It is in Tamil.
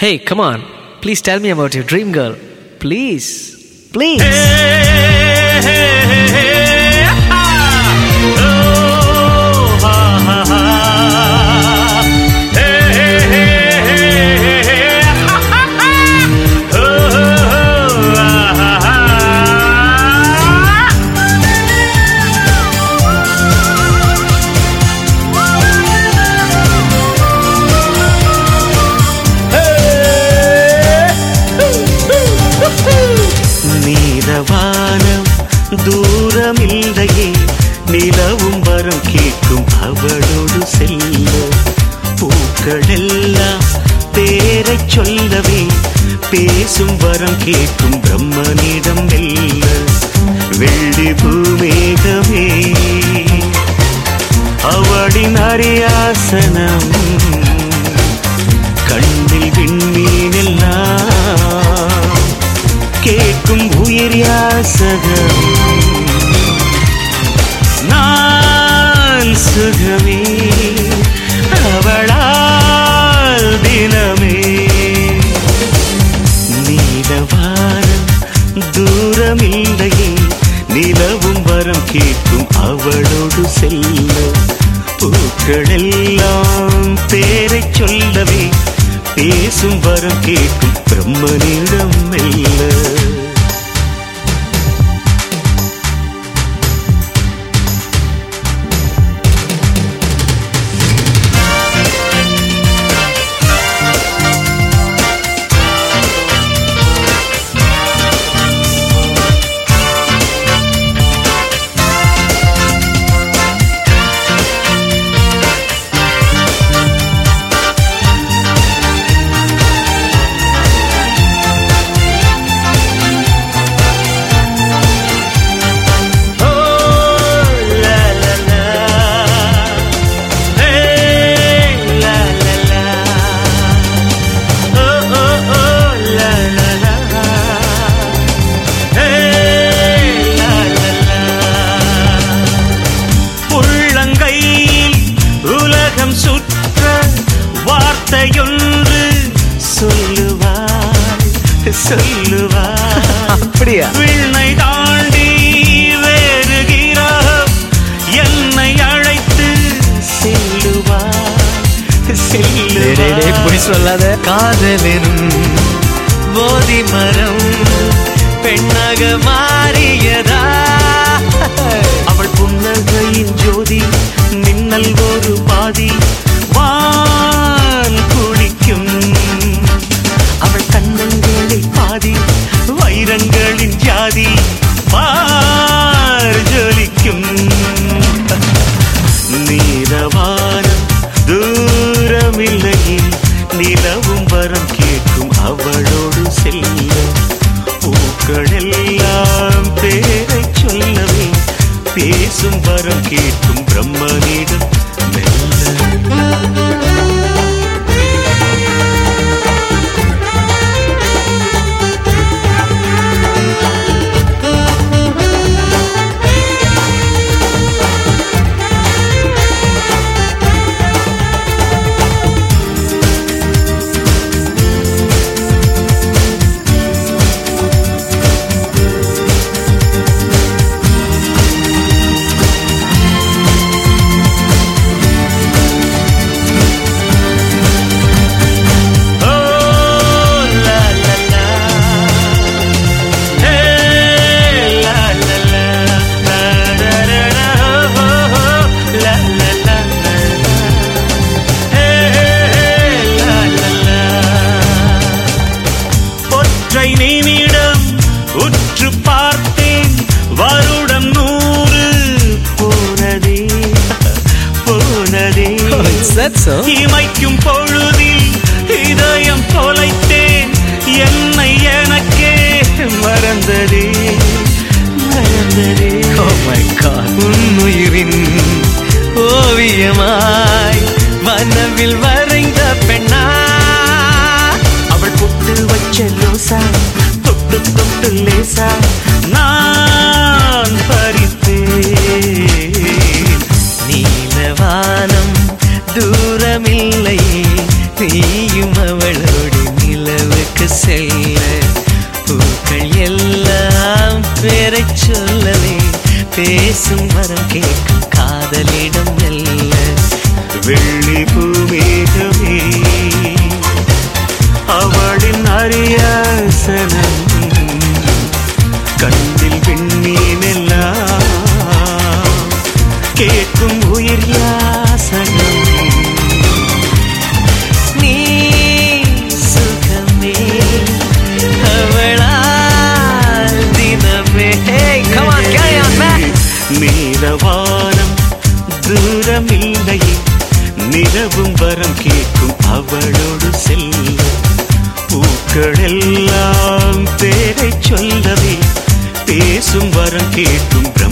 Hey, come on. Please tell me about your dream girl. Please. Please. நீலவானம் தூரமில்லையே நிலவும் வரம் கேட்கும் அவளோடு செல்ல பூக்களெல்லாம் பேரைச் சொல்லவே பேசும் வரம் கேட்கும் பிரம்மனிடம் மெல்ல வெள்ளி பூமேகமே அவளின் அரியாசனம் கண்ணில் விண்மீனெல்லாம் கேட்கும் உயிர் யாசகம் நான் சுகமே அவளால் தினமே நீலவானம் தூரமில்லையே நிலவும் வரம் கேட்கும் அவளோடு செல்ல பூக்களெல்லாம் பேரைச் சொல்லவே பேசும் வரம் கேட்கும் பிரம்மனிடம் மெல்ல உள்ளங்கையில் உலகம் சுற்ற வார்த்தையொன்று சொல்லுவாய் சொல்லுவாய் அப்படியா விண்ணை தாண்டி வேறு கிரகம் என்னை அழைத்து செல்லுவாய் டேய், டேய், டேய், பொய் செல்லுவாய் சொல்லாத காதலெனும் போதி மரம் பெண்ணாக மாறியதா அவள் புன்னகையின் ஜோதி மின்னல் ஒரு பாதி வான் குளிக்கும் அவள் கண்ணங்களில் பாதி வைரங்களின் ஜாதி பார் ஜொலிக்கும் நீலவானம் தூரமில்லையே நிலவும் வரம் கேட்கும் அவளோடு செல்ல பூக்களெல்லாம் பேரைச் சொல்லவே பேசும் வரம் கேட்கும் பிரம்மனிடம் மெல்ல Oh, la la la. Hey, la la la. La da da da. Oh, oh, la la la la. Hey, hey, la la la. ஒற்றை நிமிடம் உற்று பார்த்தேன் வருடம் நூறு போனதே போனதே Is that so? இமைக்கும் பொழுதில் இதயம் தொலைத்தேன் என்னை எனக்கே மறந்ததே மறந்ததே Oh my god. உன்னுயிரின் ஓவியமாய் வனவில் வரைந்த பெண்ணா அவள் பொட்டு வச்ச லோசா தொட்டு தொட்டு லேசா நான் பறித்தேன் நீலவானம் தூரமில்லை நீயும் அவளோடு நில பேசும் வரம் கேட்கும் காதலிடம் மெல்ல வெள்ளி பூமேகமே அவளின் அரியாசனம் கண்ணில் விண்ணீனெல்லாம் கேட்கும் உயிர் யாசனம் நீ சுகமே அவளால் தினமே Hey, come on, carry on, man. நீலவானம் தூரமில்லையே நிலவும் வரம் கேட்கும் அவளோடு செல்ல பூக்கள் எல்லாம் பேரை சொல்லவே பேசும் வரம் கேட்கும்